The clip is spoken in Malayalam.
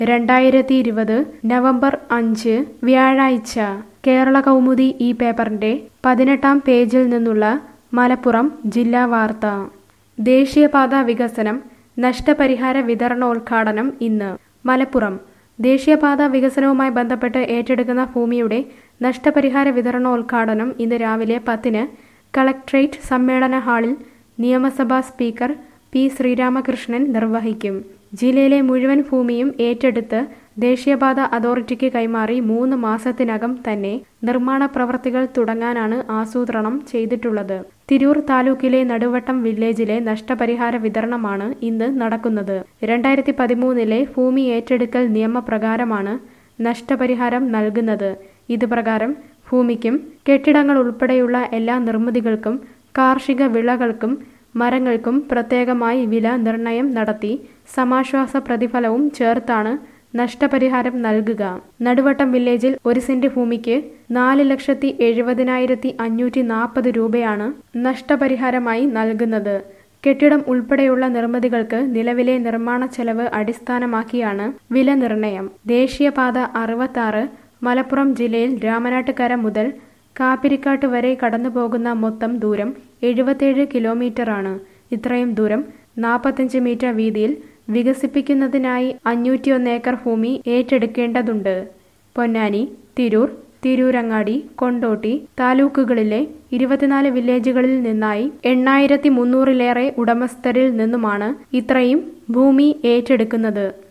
രണ്ടായിരത്തി ഇരുപത് നവംബർ അഞ്ച് വ്യാഴാഴ്ച കേരള കൗമുദി ഈ പേപ്പറിന്റെ പതിനെട്ടാം പേജിൽ നിന്നുള്ള മലപ്പുറം ജില്ലാ വാർത്ത ദേശീയപാത വികസനം നഷ്ടപരിഹാര വിതരണോദ്ഘാടനം ഇന്ന് മലപ്പുറം ദേശീയപാത വികസനവുമായി ബന്ധപ്പെട്ട് ഏറ്റെടുക്കുന്ന ഭൂമിയുടെ നഷ്ടപരിഹാര വിതരണോദ്ഘാടനം ഇന്ന് രാവിലെ പത്തിന് കളക്ട്രേറ്റ് സമ്മേളന ഹാളിൽ നിയമസഭാ സ്പീക്കർ പി ശ്രീരാമകൃഷ്ണൻ നിർവഹിക്കും ജില്ലയിലെ മുഴുവൻ ഭൂമിയും ഏറ്റെടുത്ത് ദേശീയപാത അതോറിറ്റിക്ക് കൈമാറി മൂന്ന് മാസത്തിനകം തന്നെ നിർമ്മാണ പ്രവർത്തികൾ തുടങ്ങാനാണ് ആസൂത്രണം ചെയ്തിട്ടുള്ളത് തിരൂർ താലൂക്കിലെ നടുവട്ടം വില്ലേജിലെ നഷ്ടപരിഹാര വിതരണമാണ് ഇന്ന് നടക്കുന്നത് രണ്ടായിരത്തി പതിമൂന്നിലെ ഭൂമി ഏറ്റെടുക്കൽ നിയമപ്രകാരമാണ് നഷ്ടപരിഹാരം നൽകുന്നത് ഇത് പ്രകാരം ഭൂമിക്കും കെട്ടിടങ്ങൾ ഉൾപ്പെടെയുള്ള എല്ലാ നിർമ്മിതികൾക്കും കാർഷിക വിളകൾക്കും മരങ്ങൾക്കും പ്രത്യേകമായി വില നിർണയം നടത്തി സമാശ്വാസ പ്രതിഫലവും ചേർത്താണ് നഷ്ടപരിഹാരം നൽകുക നടുവട്ടം വില്ലേജിൽ ഒരു സെന്റ് ഭൂമിക്ക് നാല് ലക്ഷത്തി എഴുപതിനായിരത്തി അഞ്ഞൂറ്റി നാൽപ്പത് രൂപയാണ് നഷ്ടപരിഹാരമായി നൽകുന്നത് കെട്ടിടം ഉൾപ്പെടെയുള്ള നിർമ്മിതികൾക്ക് നിലവിലെ നിർമ്മാണ ചെലവ് അടിസ്ഥാനമാക്കിയാണ് വില നിർണയം ദേശീയപാത അറുപത്താറ് മലപ്പുറം ജില്ലയിൽ രാമനാട്ടുകര മുതൽ കാപ്പിരിക്കാട്ട് വരെ കടന്നുപോകുന്ന മൊത്തം ദൂരം എഴുപത്തേഴ് കിലോമീറ്ററാണ് ഇത്രയും ദൂരം നാൽപ്പത്തഞ്ച് മീറ്റർ വീതിയിൽ വികസിപ്പിക്കുന്നതിനായി അഞ്ഞൂറ്റിയൊന്ന് ഏക്കർ ഭൂമി ഏറ്റെടുക്കേണ്ടതുണ്ട് പൊന്നാനി തിരൂർ തിരൂരങ്ങാടി കൊണ്ടോട്ടി താലൂക്കുകളിലെ ഇരുപത്തിനാല് വില്ലേജുകളിൽ നിന്നായി എണ്ണായിരത്തി മുന്നൂറിലേറെ ഉടമസ്ഥരിൽ നിന്നുമാണ് ഇത്രയും ഭൂമി ഏറ്റെടുക്കുന്നത്